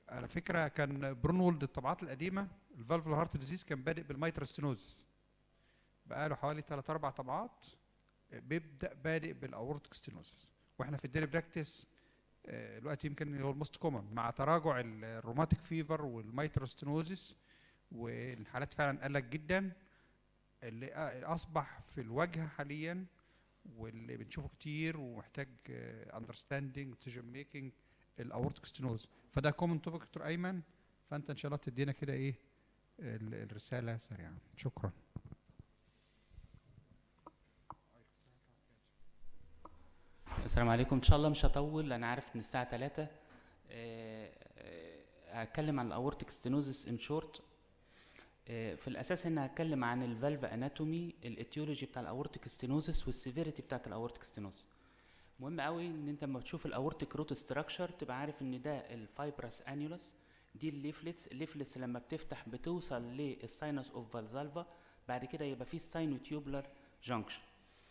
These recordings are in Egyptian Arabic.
على فكره كان برونولد الطبعات القديمه الفالف هارت ديزيز كان بادئ بالميترستينوزس بقاله حوالي 3 4 طبعات بيبدا بادئ بالاورتيك ستينوزس واحنا في الديلي براكتس آه، الوقت يمكن هو الموست كومن مع تراجع ال- الروماتيك فيفر والميتروستينوزس والحالات فعلا قلت جدا اللي أ- اصبح في الواجهه حاليا واللي بنشوفه كتير ومحتاج اندرستاندينج ديسيجن ميكنج الاورتيك ستينوز فده كومن توبيك دكتور ايمن فانت ان شاء الله تدينا كده ايه ال- الرساله سريعا شكرا السلام عليكم ان شاء الله مش هطول انا عارف ان الساعه 3 هتكلم عن الاورتيك ستينوزس ان شورت في الاساس ان هتكلم عن الفالف اناتومي الاتيولوجي بتاع الاورتيك ستينوزس والسيفيريتي بتاعت الاورتيك ستينوزس مهم قوي ان انت لما تشوف الاورتيك روت ستراكشر تبقى عارف ان ده الفايبرس انيولس دي الليفلتس الليفلتس لما بتفتح بتوصل للساينس اوف فالزالفا بعد كده يبقى في الساينوتيوبلر جانكشن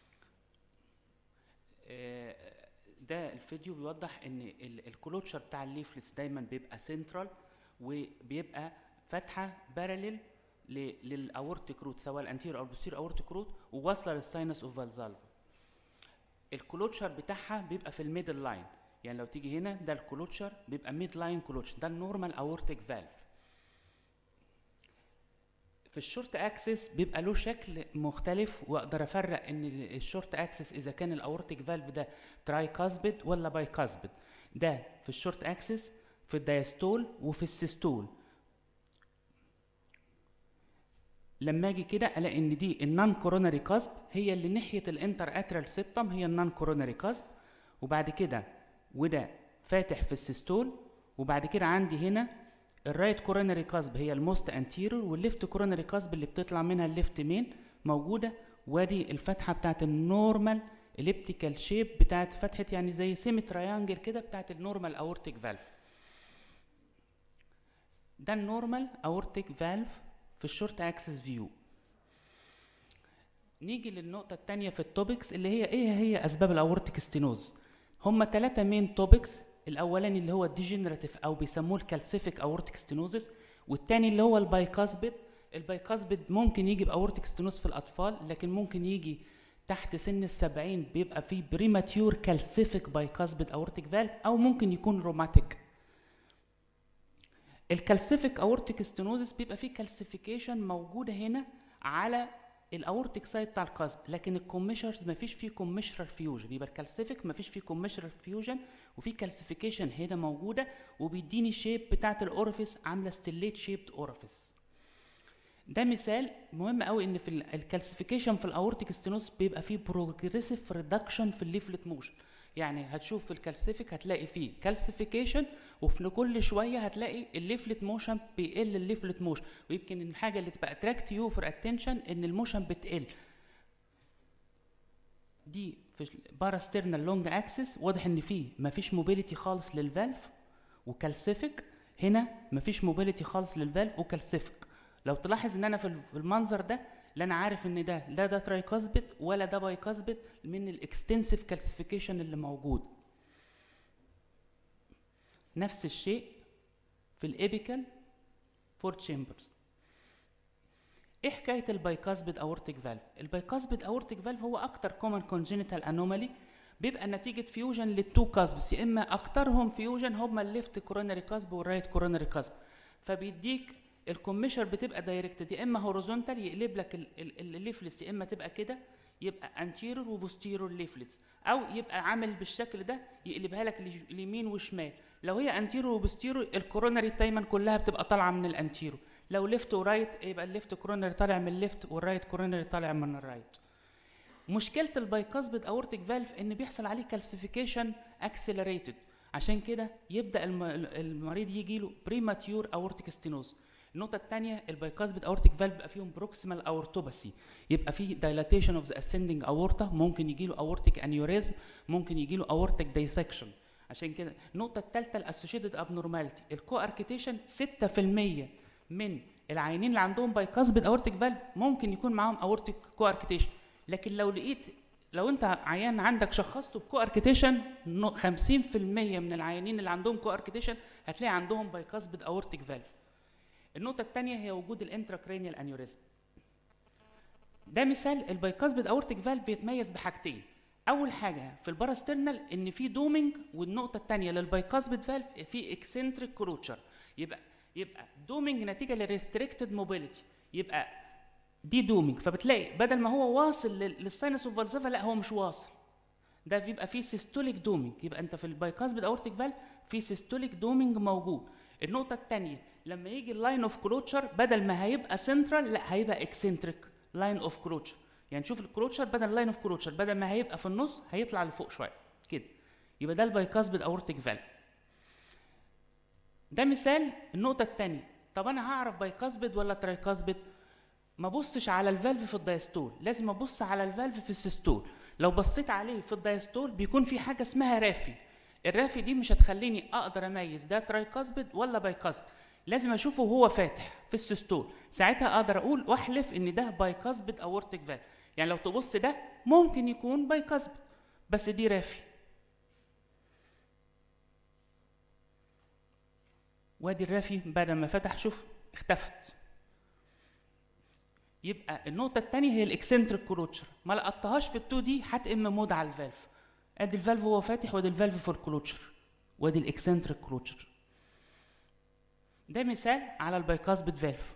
آه، ده الفيديو بيوضح ان ال- الكلوتشر بتاع الليفلتس دايما بيبقى سنترال وبيبقى فاتحه باراليل للاورتيك روت سواء الانتير او البوستير اورتيك روت وواصله للساينس اوف فالزالفا الكلوتشر بتاعها بيبقى في الميدل لاين يعني لو تيجي هنا ده الكلوتشر بيبقى ميد لاين كلوتشر ده النورمال اورتيك فالف في الشورت اكسس بيبقى له شكل مختلف واقدر افرق ان ال- الشورت اكسس اذا كان الاورتيك فالف ده تراي كاسبد ولا باي كاسبد ده في الشورت اكسس في الدايستول وفي السيستول لما اجي كده الاقي ان دي النون كوروناري كاسب هي اللي ناحيه الانتر اترال سيبتم هي النون كوروناري كاسب وبعد كده وده فاتح في السيستول وبعد كده عندي هنا الرايت كوروناري كاسب هي الموست انتيرور والليفت كوروناري كاسب اللي بتطلع منها الليفت مين موجوده وادي الفتحه بتاعت النورمال اليبتيكال شيب بتاعت فتحه يعني زي سيمي تريانجل كده بتاعت النورمال اورتيك فالف ده النورمال اورتيك فالف في الشورت اكسس فيو نيجي للنقطة التانية في التوبكس اللي هي ايه هي اسباب الاورتيك ستينوز هما ثلاثة مين توبكس الاولاني اللي هو الديجنراتيف او بيسموه الكالسيفيك اورتيك ستينوزس والتاني اللي هو البايكاسبيد البايكاسبيد ممكن يجي باورتيك ستينوز في الاطفال لكن ممكن يجي تحت سن السبعين بيبقى فيه بريماتيور كالسيفيك بايكاسبيد اورتيك فالف او ممكن يكون روماتيك الكالسيفيك اورتيك ستينوزس بيبقى فيه كالسيفيكيشن موجوده هنا على الاورتيك سايد بتاع القصب لكن الكوميشرز ما فيش فيه كوميشرال فيوجن يبقى الكالسيفيك ما فيش فيه كوميشرال فيوجن وفي كالسيفيكيشن هنا موجوده وبيديني شيب بتاعت الاورفيس عامله ستيليت شيبد اورفيس ده مثال مهم قوي ان في الكالسيفيكيشن في الاورتيك ستينوز بيبقى فيه بروجريسيف ريدكشن في الليفلت موشن يعني هتشوف في الكالسيفيك هتلاقي فيه كالسيفيكيشن وفي كل شويه هتلاقي الليفلت موشن بيقل الليفلت موشن ويمكن الحاجه اللي تبقى اتراكت يو فور اتنشن ان الموشن بتقل دي في باراسترنال لونج اكسس واضح ان فيه مفيش موبيليتي خالص للفالف وكالسيفيك هنا مفيش موبيليتي خالص للفالف وكالسيفيك لو تلاحظ ان انا في المنظر ده لا انا عارف ان ده لا ده ترايكاسبت ولا ده بايكاسبت من الاكستنسيف كالسيفيكيشن اللي موجود نفس الشيء في الابيكال فور تشامبرز ايه حكايه البايكاسبت اورتيك فالف البايكاسبت اورتيك فالف هو اكتر كومن كونجينيتال انومالي بيبقى نتيجه فيوجن للتو كاسبس يا اما اكترهم فيوجن هم الليفت كوروناري كاسب والرايت كوروناري كاسب فبيديك الكوميشر بتبقى دايركتد يا اما هوريزونتال يقلب لك الليفلتس يا اما تبقى كده يبقى انتيرور وبوستيرور ليفلتس او يبقى عامل بالشكل ده يقلبها لك اليمين وشمال لو هي انتيرور وبوستيرور الكوروناري دايما كلها بتبقى طالعه من الانتيرور لو ليفت ورايت يبقى الليفت كوروناري طالع من الليفت والرايت كوروناري طالع من الرايت مشكله البايكاسبت اورتيك فالف ان بيحصل عليه كالسيفيكيشن اكسلريتد عشان كده يبدا المريض يجي له بريماتيور اورتيك ستينوز النقطة الثانية البايكاسبت اورتيك فالف بيبقى فيهم بروكسيمال اورتوباسي يبقى فيه دايلاتيشن اوف ذا اسcending اورتا ممكن يجي له اورتيك انيوريزم ممكن يجي له اورتيك دايسكشن عشان كده النقطة الثالثة الاسوشيتد ابنورماليتي الكو اركيتيشن 6% من العيانين اللي عندهم بايكاسبت اورتيك فالف ممكن يكون معاهم اورتيك كو اركيتيشن لكن لو لقيت لو انت عيان عندك شخصته بكو اركيتيشن 50% من العيانين اللي عندهم كو اركيتيشن هتلاقي عندهم بايكاسبيد اورتيك فالف النقطه الثانيه هي وجود الانتراكرينيال انيوريزم ده مثال البايكاسبيد اورتيك فالف بيتميز بحاجتين اول حاجه في الباراسترنال ان في دومينج والنقطه الثانيه للبايكاسبيد فالف في اكسنتريك كروتشر يبقى يبقى دومينج نتيجه للريستريكتد موبيليتي يبقى دي دومينج فبتلاقي بدل ما هو واصل لل- للساينس اوف فالسيفا لا هو مش واصل ده بيبقى فيه سيستوليك دومينج يبقى انت في البايكاسبيد اورتيك فالف في سيستوليك دومينج موجود النقطه الثانيه لما يجي اللاين اوف كروتشر بدل ما هيبقى سنترال لا هيبقى اكسنتريك لاين اوف كروتشر يعني شوف الكروتشر بدل لاين اوف كروتشر بدل ما هيبقى في النص هيطلع لفوق شويه كده يبقى ده البايكاسبيد اورتيك فالف ده مثال النقطه الثانيه طب انا هعرف بايكاسبيد ولا ترايكاسبيد ما بصش على الفالف في الدايستول لازم ابص على الفالف في السيستول لو بصيت عليه في الدايستول بيكون في حاجه اسمها رافي الرافي دي مش هتخليني اقدر اميز ده ترايكاسبيد ولا بايكاسبيد لازم اشوفه وهو فاتح في السيستول ساعتها اقدر اقول واحلف ان ده بايكاسبيد اورتيك فالف يعني لو تبص ده ممكن يكون بايكاسبيد بس دي رافي وادي الرافي بعد ما فتح شوف اختفت يبقى النقطة التانية هي الاكسنتريك كروتشر ما لقطتهاش في ال2 دي هتقم مود على الفالف ادي الفالف وهو فاتح وادي الفالف في الكروتشر وادي الاكسنتريك كروتشر ده مثال على البايكاسبيد فالف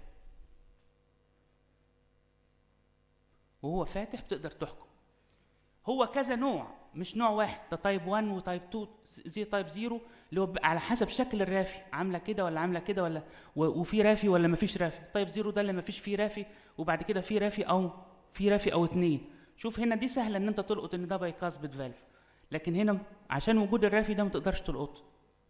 وهو فاتح بتقدر تحكم هو كذا نوع مش نوع واحد ده تايب 1 وتايب 2 زي تايب 0 اللي هو بيبقى على حسب شكل الرافي عامله كده ولا عامله كده ولا و- وفي رافي ولا مفيش رافي تايب 0 ده اللي مفيش فيه رافي وبعد كده في رافي او في رافي او اتنين شوف هنا دي سهله ان انت تلقط ان ده بايكاسبيد فالف لكن هنا عشان وجود الرافي ده ما تقدرش تلقطه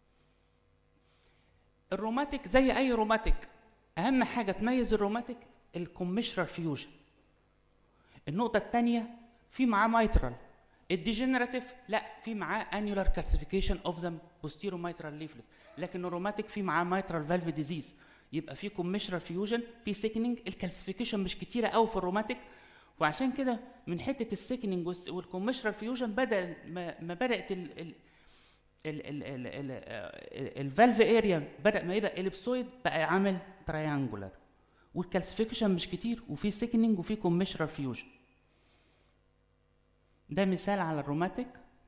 الروماتيك زي اي روماتيك اهم حاجه تميز الروماتيك الكوميشرال فيوجن النقطه الثانيه في معاه مايترال الديجنراتيف لا في معاه انيولار كالسيفيكيشن اوف ذا بوستيرو مايترال ليفلس لكن الروماتيك في معاه مايترال فالف ديزيز يبقى في كوميشرال فيوجن في سيكنينج الكالسيفيكيشن مش كتيره قوي في الروماتيك وعشان كده من حته السيكنينج والكوميشرال فيوجن بدا ما, ما بدات ال ال الفالف اريا بدا ما يبقى اليبسويد بقى عامل تريانجولار والكالسيفيكيشن مش كتير وفي سيكنينج وفي كوميشرال فيوجن ده مثال على الروماتيك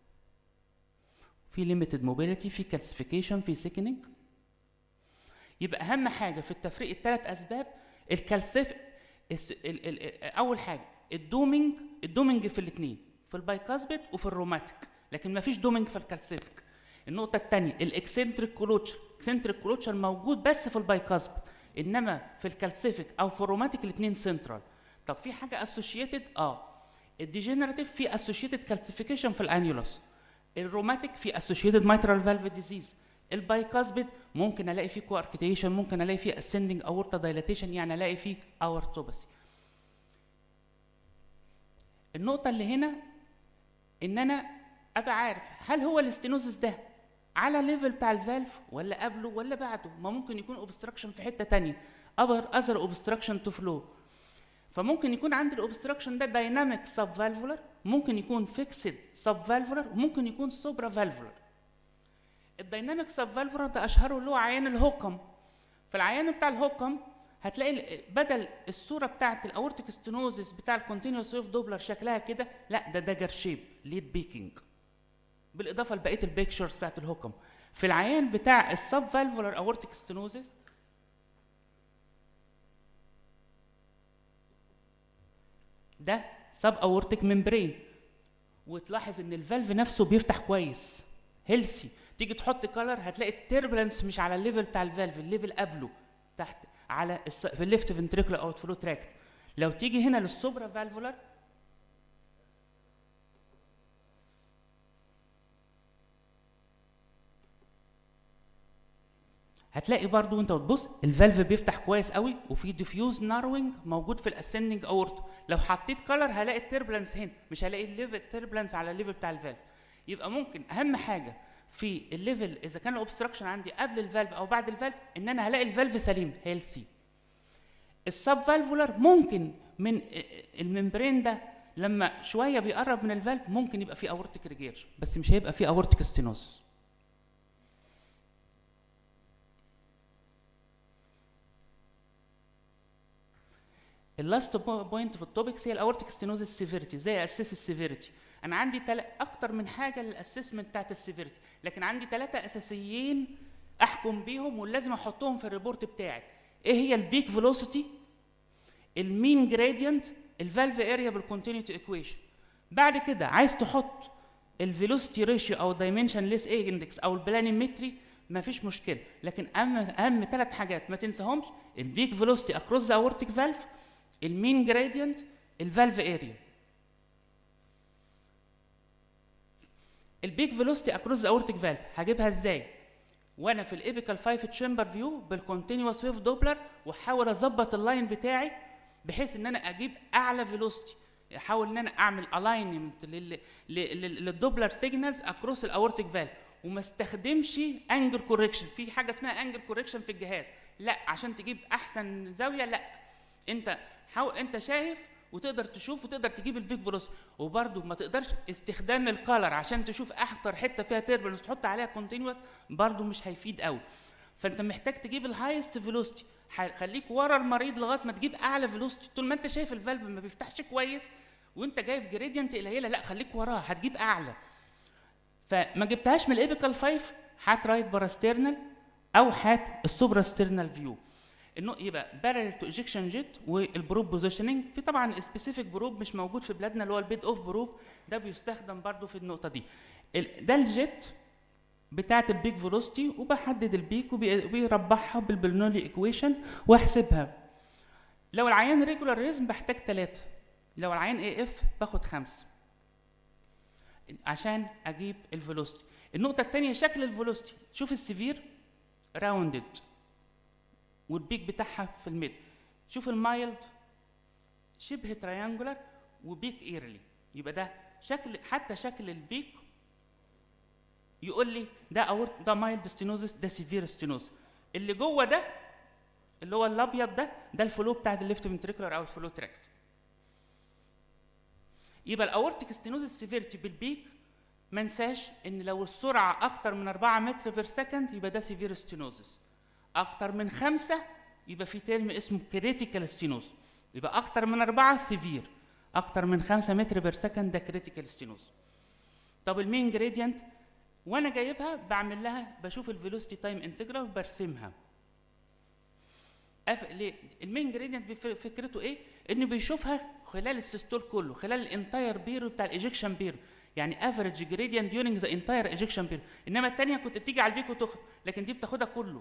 في ليميتد موبيليتي في كالسيفيكيشن في سيكنينج يبقى اهم حاجه في التفريق الثلاث اسباب الكالسيف الس- ال- ال- ال- اول حاجه الدومينج الدومينج في الاثنين في البايكاسبيد وفي الروماتيك لكن ما فيش دومينج في الكالسيفيك النقطه الثانيه الاكسنتريك كلوتشر الاكسنتريك كلوتشر موجود بس في البايكاسبيد انما في الكالسيفيك او في الروماتيك الاثنين سنترال طب في حاجه اسوشيتد اه الديجنراتيف في اسوشيتد كالسيفيكيشن في الانيولوس الروماتيك في اسوشيتد مايترال فالف ديزيز البايكاسبيد ممكن الاقي فيه كواركتيشن ممكن الاقي فيه اسندنج اورتا دايلاتيشن يعني الاقي فيه اورتوباسي النقطه اللي هنا ان انا ابقى عارف هل هو الاستينوزس ده على ليفل بتاع الفالف ولا قبله ولا بعده ما ممكن يكون اوبستراكشن في حته تانية ابر اذر اوبستراكشن تو فلو فممكن يكون عندي الاوبستراكشن ده دايناميك سب فالفولار ممكن يكون فيكسد سب فالفولار وممكن يكون سوبرا فالفولار الدايناميك سب فالفولار ده اشهره اللي هو عيان الهوكم في العيان بتاع الهوكم هتلاقي ال- بدل الصوره بتاعت الاورتيك ستينوزس بتاع الكونتينوس ويف دوبلر شكلها كده لا ده داجر شيب ليد بيكينج بالاضافه لبقيه البيكتشرز بتاعت الهوكم في العيان بتاع السب فالفولار اورتيك ستينوزس ده سب اورتيك ممبرين وتلاحظ ان الفالف نفسه بيفتح كويس هيلسي تيجي تحط كلر هتلاقي التربلنس مش على الليفل بتاع الفالف الليفل قبله تحت على الس... في الليفت فنتريكولار اوت فلو تراكت لو تيجي هنا للسوبرا فالفولار هتلاقي برضو وانت بتبص الفالف بيفتح كويس قوي وفي ديفيوز ناروينج موجود في الاسندنج اورتو لو حطيت كلر هلاقي التربلنس هنا مش هلاقي الليفل التربلنس على الليفل بتاع الفالف يبقى ممكن اهم حاجه في الليفل اذا كان الاوبستراكشن عندي قبل الفالف او بعد الفالف ان انا هلاقي الفالف سليم هيلسي السب فالفولار ممكن من الممبرين ده لما شويه بيقرب من الفالف ممكن يبقى فيه اورتيك ريجيرش بس مش هيبقى فيه اورتيك ستينوز اللاست بوينت في التوبكس هي الاورتيك ستينوزس سيفيريتي ازاي اسس السيفيريتي انا عندي تل... اكتر من حاجه للاسسمنت بتاعت السيفيريتي لكن عندي ثلاثه اساسيين احكم بيهم ولازم احطهم في الريبورت بتاعي ايه هي البيك فيلوسيتي المين جرادينت الفالف اريا بالكونتينيوتي ايكويشن بعد كده عايز تحط الفيلوسيتي ريشيو او دايمنشن ليس اندكس او البلانيمتري مفيش مشكله لكن اهم اهم ثلاث حاجات ما تنساهمش البيك فيلوسيتي اكروس ذا اورتيك فالف المين جرادينت الفالف اريا البيك فيلوسيتي اكروس ذا اورتيك فالف هجيبها ازاي وانا في الابيكال 5 تشامبر فيو بالكونتينوس ويف دوبلر واحاول اظبط اللاين بتاعي بحيث ان انا اجيب اعلى فيلوسيتي احاول ان انا اعمل الاينمنت للدوبلر سيجنالز اكروس الاورتيك فالف وما استخدمش انجل كوريكشن في حاجه اسمها انجل كوريكشن في الجهاز لا عشان تجيب احسن زاويه لا انت حاول انت شايف وتقدر تشوف وتقدر تجيب البيك فيلوسيتي وبرده ما تقدرش استخدام الكالر عشان تشوف اكتر حته فيها تيربلنس تحط عليها كونتينوس برده مش هيفيد قوي فانت محتاج تجيب الهايست فيلوسيتي خليك ورا المريض لغايه ما تجيب اعلى فيلوسيتي طول ما انت شايف الفالف ما بيفتحش كويس وانت جايب جريدينت قليله لا خليك وراه هتجيب اعلى فما جبتهاش من الابيكال 5 هات رايت باراسترنال او هات السوبراسترنال فيو انه يبقى بارل تو ايجكشن جيت والبروب بوزيشننج في طبعا سبيسيفيك بروب مش موجود في بلادنا اللي هو البيد اوف بروب ده بيستخدم برضو في النقطه دي ده الجيت بتاعه البيك فيلوسيتي وبحدد البيك وبيربحها بالبلنولي ايكويشن واحسبها لو العيان ريجولار ريزم بحتاج ثلاثة لو العيان اي اف باخد خمسة عشان اجيب الفيلوسيتي النقطة الثانية شكل الفيلوسيتي شوف السيفير راوندد والبيك بتاعها في الميد شوف المايلد شبه تريانجولار وبيك ايرلي يبقى ده شكل حتى شكل البيك يقول لي ده أورت ده مايلد ستينوزس ده سيفير ستينوز اللي جوه ده اللي هو الابيض ده ده الفلو بتاع الليفت فنتريكولار او الفلو تراكت يبقى الاورتيك ستينوزس سيفيرتي بالبيك ما انساش ان لو السرعه اكتر من 4 متر بير سكند يبقى ده سيفير ستينوزس اكتر من خمسة يبقى في ترم اسمه كريتيكال ستينوز يبقى اكتر من أربعة سيفير اكتر من خمسة متر بير سكند ده كريتيكال ستينوز طب المين جريدينت وانا جايبها بعمل لها بشوف الفيلوسيتي تايم انتجرال وبرسمها أف... ليه؟ المين جريدينت فكرته ايه؟ انه بيشوفها خلال السيستول كله خلال الانتاير بيرو بتاع الايجكشن بيرو يعني افريج جريدينت ديورنج ذا انتاير ايجكشن بيرو انما الثانيه كنت بتيجي على البيك وتاخد لكن دي بتاخدها كله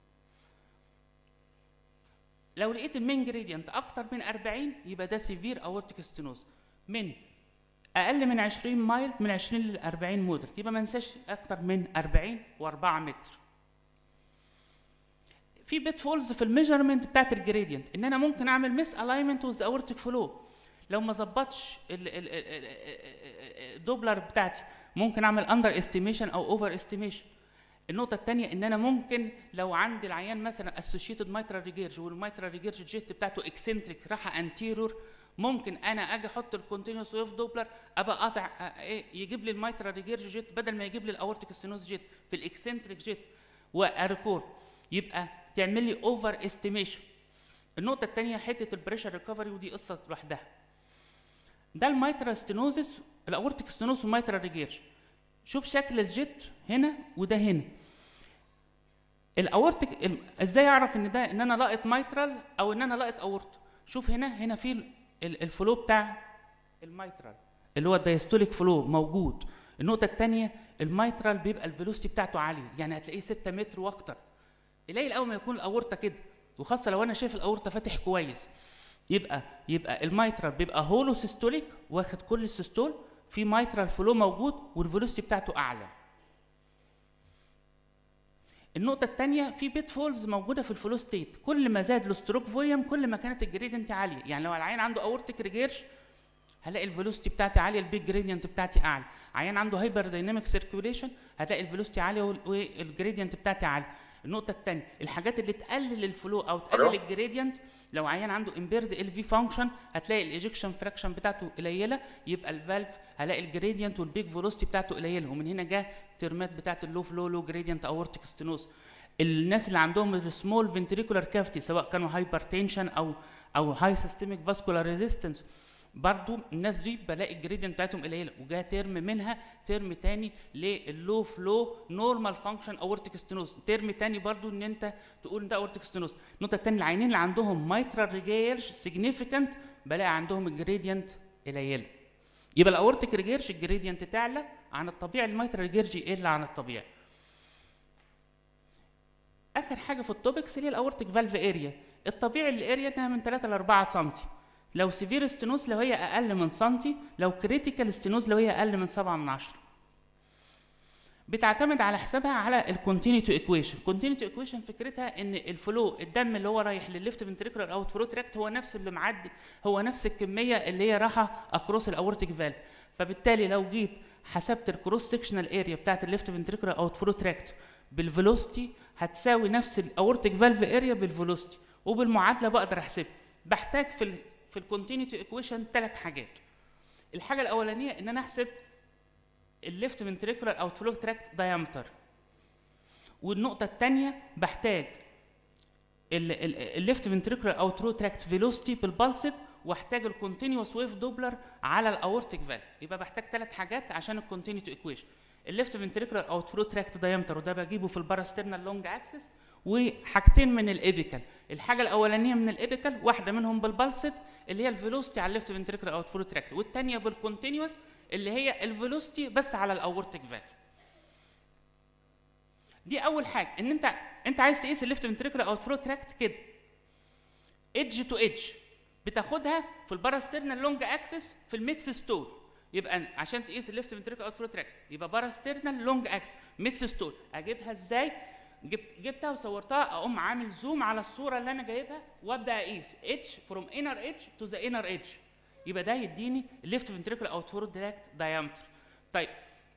لو لقيت المين جريدينت اكتر من 40 يبقى ده سيفير اورتيك ستينوز من اقل من 20 مايل من 20 ل 40 مودريت يبقى ما ننساش اكتر من 40 و4 متر في بيت فولز في الميجرمنت بتاعت الجريدينت ان انا ممكن اعمل ميس الاينمنت وذ اورتيك فلو لو ما ظبطش الدوبلر بتاعتي ممكن اعمل اندر استيميشن او اوفر استيميشن النقطة الثانية إن أنا ممكن لو عندي العيان مثلا اسوشيتد مايترال ريجيرج والمايترال ريجيرج جيت بتاعته اكسنتريك راحة انتيرور ممكن أنا أجي أحط الكونتينوس ويف دوبلر أبقى قاطع إيه يجيب لي المايترال ريجيرج جيت بدل ما يجيب لي الأورتيك ستينوز جيت في الاكسنتريك جيت وأريكور يبقى تعمل لي اوفر استيميشن النقطة الثانية حتة البريشر ريكفري ودي قصة لوحدها ده المايترال ستينوزس الأورتيك ستينوز والمايترال ريجيرج شوف شكل الجيت هنا وده هنا الاورتك ازاي اعرف ان ده ان انا لاقط مايترال او ان انا لاقط اورت شوف هنا هنا في الفلو بتاع المايترال اللي هو الدايستوليك فلو موجود النقطه الثانيه المايترال بيبقى الفيلوسيتي بتاعته عاليه يعني هتلاقيه 6 متر واكتر قليل قوي ما يكون الاورطه كده وخاصه لو انا شايف الاورطه فاتح كويس يبقى يبقى المايترال بيبقى هولو سيستوليك واخد كل السيستول في مايترال فلو موجود والفيلوسيتي بتاعته اعلى النقطة الثانية في بيت فولز موجودة في الفلو ستيت، كل ما زاد الستروك فوليوم كل ما كانت الجريدنت عالية، يعني لو العين عنده اورتيك ريجيرش هلاقي الفيلوسيتي بتاعتي عاليه البيج جريدينت بتاعتي اعلى عيان عنده هايبر دايناميك سيركيوليشن هتلاقي الفيلوسيتي عاليه والجريدينت بتاعتي عاليه النقطه الثانيه الحاجات اللي تقلل الفلو او تقلل الجريدينت لو عيان عنده امبيرد ال في فانكشن هتلاقي الايجكشن فراكشن بتاعته قليله يبقى الفالف هلاقي الجريدينت والبيج فيلوسيتي بتاعته قليله ومن هنا جه الترمات بتاعت اللو فلو لو جريدينت اورتيك ستينوز الناس اللي عندهم السمول فنتريكولار كافتي سواء كانوا هايبر تنشن او او هاي سيستميك فاسكولار ريزيستنس برضو الناس دي بلاقي الجريدينت بتاعتهم قليله وجا ترم منها ترم تاني لللو فلو نورمال فانكشن اورتيك ستينوز ترم تاني برضو ان انت تقول ده اورتيك ستينوز النقطه الثانيه العينين اللي عندهم مايترال ريجيرش سيجنيفيكانت بلاقي عندهم الجريدينت قليله يبقى الاورتيك ريجيرش الجريدينت تعلى عن الطبيعي المايترال ريجيرش يقل عن الطبيعي اخر حاجه في التوبكس هي الاورتيك فالف اريا الطبيعي الاريا انها من 3 ل 4 سم لو سيفير ستينوز لو هي اقل من سنتي لو كريتيكال ستينوز لو هي اقل من 7 من 10 بتعتمد على حسابها على الكونتينيتو ايكويشن كونتينيتو ايكويشن فكرتها ان الفلو الدم اللي هو رايح للليفت فنتريكولار اوت فلو تراكت هو نفس اللي معدي هو نفس الكميه اللي هي رايحه اكروس الاورتيك فالف فبالتالي لو جيت حسبت الكروس سكشنال اريا بتاعت الليفت فنتريكولار اوت فلو تراكت بالفيلوسيتي هتساوي نفس الاورتيك فالف اريا بالفيلوسيتي وبالمعادله بقدر احسبها بحتاج في ال في الكونتينيتي ايكويشن ثلاث حاجات الحاجه الاولانيه ان انا احسب الليفت فنتريكولار اوت فلو تراكت دايمتر والنقطه الثانيه بحتاج الليفت فنتريكولار اوت فلو تراكت فيلوسيتي بالبلسد واحتاج الكونتينوس ويف دوبلر على الاورتيك فالف يبقى بحتاج ثلاث حاجات عشان الكونتينيتي ايكويشن الليفت فنتريكولار اوت فلو تراكت دايمتر وده بجيبه في الباراسترنال لونج اكسس وحاجتين من الابيكال الحاجه الاولانيه من الابيكال واحده منهم بالبلسد اللي هي الفيلوسيتي على الليفت فنتريكولار اوت فلو تراكت والثانيه بالكونتينوس اللي هي الفيلوسيتي بس على الاورتيك فالف دي اول حاجه ان انت انت عايز تقيس الليفت فنتريكولار اوت فلو تراكت كده ايدج تو ايدج بتاخدها في الباراسترنال لونج اكسس في الميدس ستول يبقى عشان تقيس الليفت فنتريكولار اوت فلو تراكت يبقى باراسترنال لونج اكسس ميدس ستول اجيبها ازاي جبت جبتها وصورتها اقوم عامل زوم على الصوره اللي انا جايبها وابدا اقيس اتش فروم انر اتش تو ذا انر اتش يبقى ده يديني الليفت فنتريكولار اوت فلو تراكت دايمتر طيب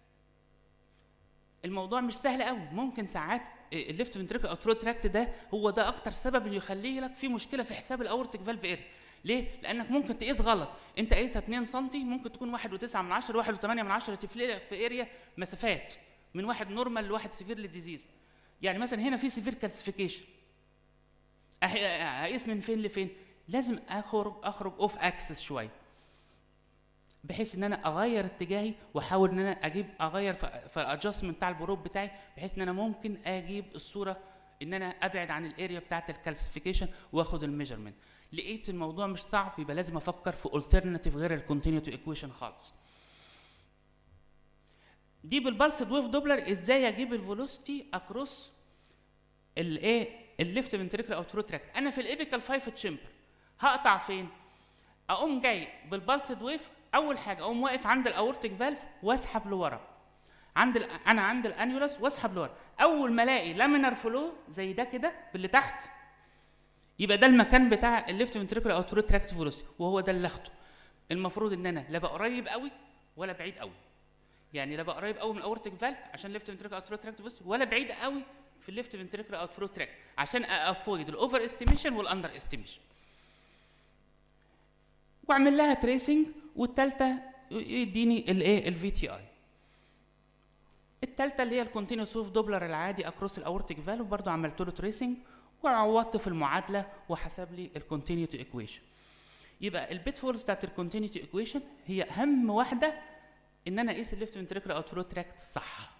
الموضوع مش سهل قوي ممكن ساعات الليفت فنتريكولار اوت فلو تراكت ده هو ده اكتر سبب اللي يخلي لك في مشكله في حساب الاورتيك فالف اريا ليه؟ لانك ممكن تقيس غلط انت قايسها 2 سم ممكن تكون 1.9 من 10 1.8 من 10 تفرق لك في اريا مسافات من واحد نورمال لواحد سيفير للديزيز يعني مثلا هنا في سيفير كالسيفيكيشن هقيس من فين لفين لازم اخرج اخرج اوف اكسس شويه بحيث ان انا اغير اتجاهي واحاول ان انا اجيب اغير في الادجستمنت بتاع البروب بتاعي بحيث ان انا ممكن اجيب الصوره ان انا ابعد عن الاريا بتاعت الكالسيفيكيشن واخد الميجرمنت لقيت الموضوع مش صعب يبقى لازم افكر في الترناتيف غير الكونتينيوتي ايكويشن خالص دي بالبلسد ويف دوبلر ازاي اجيب الفيلوسيتي اكروس الايه الليفت فنتريكولار اوت فلو تراكت انا في الابيكال 5 تشامبر هقطع فين اقوم جاي بالبلسد ويف اول حاجه اقوم واقف عند الاورتيك فالف واسحب لورا عند ال... انا عند الانيولس واسحب لورا اول ما الاقي لامينار فلو زي ده كده باللي تحت يبقى ده المكان بتاع الليفت فنتريكولار اوت فلو تراكت فيلوسيتي وهو ده اللي اخده المفروض ان انا لا بقى قريب قوي ولا بعيد قوي يعني لا بقى قريب قوي من الاورتيك فالف عشان الليفت فنتريكولار اوت فلو تراكت فيلوسيتي ولا بعيد قوي في الليفت فنتريكولار اوت فلو تراكت عشان افويد الاوفر استيميشن والاندر استيميشن واعمل لها تريسنج والثالثه يديني الايه الفي تي اي الثالثه اللي هي الكونتينوس ويف دوبلر العادي اكروس الاورتيك فالف برضه عملت له تريسنج وعوضت في المعادله وحسب لي الكونتينيوتي ايكويشن يبقى البيت فورس بتاعت الكونتينيوتي ايكويشن هي اهم واحده ان انا اقيس الليفت فنتريكولار اوت فلو تراكت صح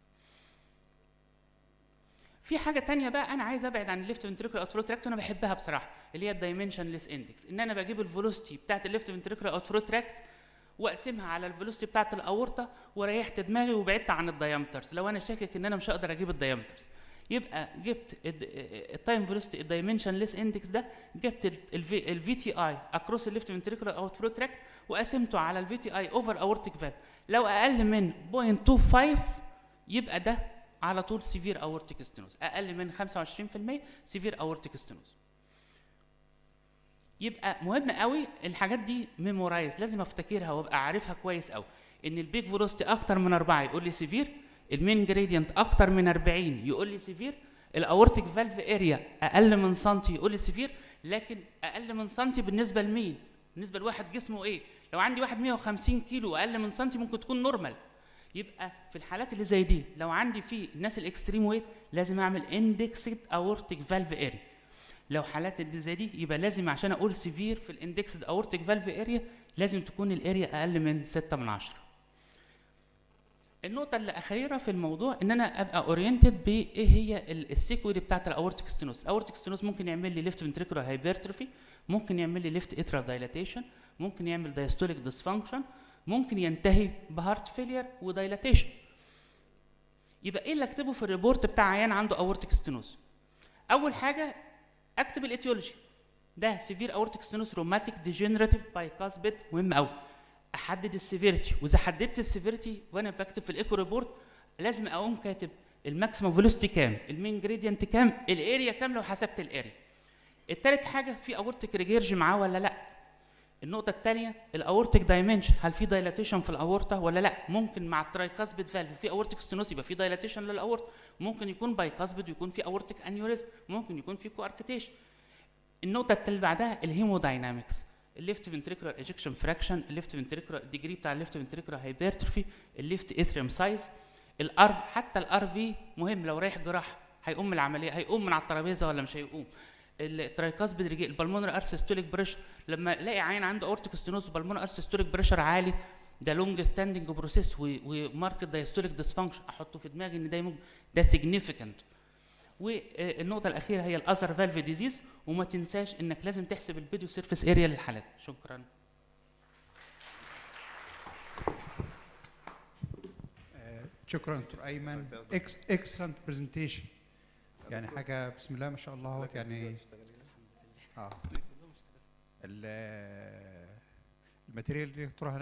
في حاجه تانية بقى انا عايز ابعد عن الليفت فنتريكولار اوت فلو تراكت وانا بحبها بصراحه اللي هي الدايمنشن ليس اندكس ان انا بجيب الفيلوسيتي بتاعت الليفت فنتريكولار اوت فلو تراكت واقسمها على الفيلوسيتي بتاعت الاورطه وريحت دماغي وبعدت عن الدايمترز لو انا شاكك ان انا مش هقدر اجيب الدايمترز يبقى جبت التايم فيلوسيتي الدايمنشن ليس اندكس ده جبت الفي تي اي اكروس الليفت فنتريكولار اوت فلو تراكت وقسمته على الفي تي اي اوفر اورتيك فالف لو اقل من 0.25 يبقى ده على طول سيفير اورتيك ستينوز اقل من 25% سيفير اورتيك ستينوز يبقى مهم قوي الحاجات دي ميمورايز لازم افتكرها وابقى عارفها كويس قوي ان البيك فيلوستي اكتر من أربعة يقول لي سيفير المين جريدينت اكتر من 40 يقول لي سيفير الاورتيك فالف اريا اقل من سنتي يقول لي سيفير لكن اقل من سنتي بالنسبه لمين بالنسبه لواحد جسمه ايه لو عندي واحد 150 كيلو واقل من سنتي ممكن تكون نورمال يبقى في الحالات اللي زي دي لو عندي في الناس الاكستريم ويت لازم اعمل اندكسد اورتيك فالف اريا لو حالات اللي زي دي يبقى لازم عشان اقول سيفير في الاندكسد اورتيك فالف اريا لازم تكون الاريا اقل من 6 من 10 النقطة اللي أخيرة في الموضوع إن أنا أبقى أورينتد بإيه هي ال- السيكوري بتاعت الأورتيك ستينوز، الأورتيك ستينوز ممكن يعمل لي ليفت فنتريكولار هايبرتروفي، ممكن يعمل لي ليفت اترال دايلاتيشن، ممكن يعمل دايستوليك ديسفانكشن، ممكن ينتهي بهارت فيلير ودايلاتيشن. يبقى إيه اللي أكتبه في الريبورت بتاع عيان عنده أورتيك ستينوز؟ أول حاجة أكتب الإتيولوجي. ده سيفير أورتيك ستينوز روماتيك ديجنراتيف بايكاسبيد مهم أوي. احدد السيفيريتي واذا حددت السيفيريتي وانا بكتب في الايكو ريبورت لازم اقوم كاتب الماكسيمم فيلوسيتي كام المين جريدينت كام الاريا كام لو حسبت الاريا التالت حاجه في اورتيك ريجيرج معاه ولا لا النقطه الثانيه الاورتيك دايمنشن هل في دايلاتيشن في الاورطه ولا لا ممكن مع الترايكاسبيد فالف في اورتيك ستينوس يبقى في دايلاتيشن للاورطه ممكن يكون بايكاسبيد ويكون في اورتيك انيوريزم ممكن يكون في كواركتيشن النقطه اللي بعدها الهيموداينامكس الليفت فنتريكولار ايجكشن فراكشن الليفت فنتريكولار الديجري بتاع الليفت فنتريكولار هايبرتروفي الليفت اثريوم سايز الار حتى الار في مهم لو رايح جراحه هيقوم من العمليه هيقوم من على الترابيزه ولا مش هيقوم الترايكاسبيد ريجي البلمونر ارسيستوليك بريشر لما الاقي عين عنده اورتيك ستينوز وبلمونر ارسيستوليك بريشر عالي ده لونج ستاندنج بروسيس وماركت دايستوليك ديسفانكشن احطه في دماغي ان ده ممكن ده سيجنيفيكانت والنقطة الأخيرة هي الأذر فالف ديزيز وما تنساش إنك لازم تحسب الفيديو سيرفيس اريا للحالات شكرا آه، شكرا دكتور ايمن اكس اكسلنت برزنتيشن يعني حاجه بسم الله ما شاء الله اهوت يعني اه ال- الماتيريال دي دكتور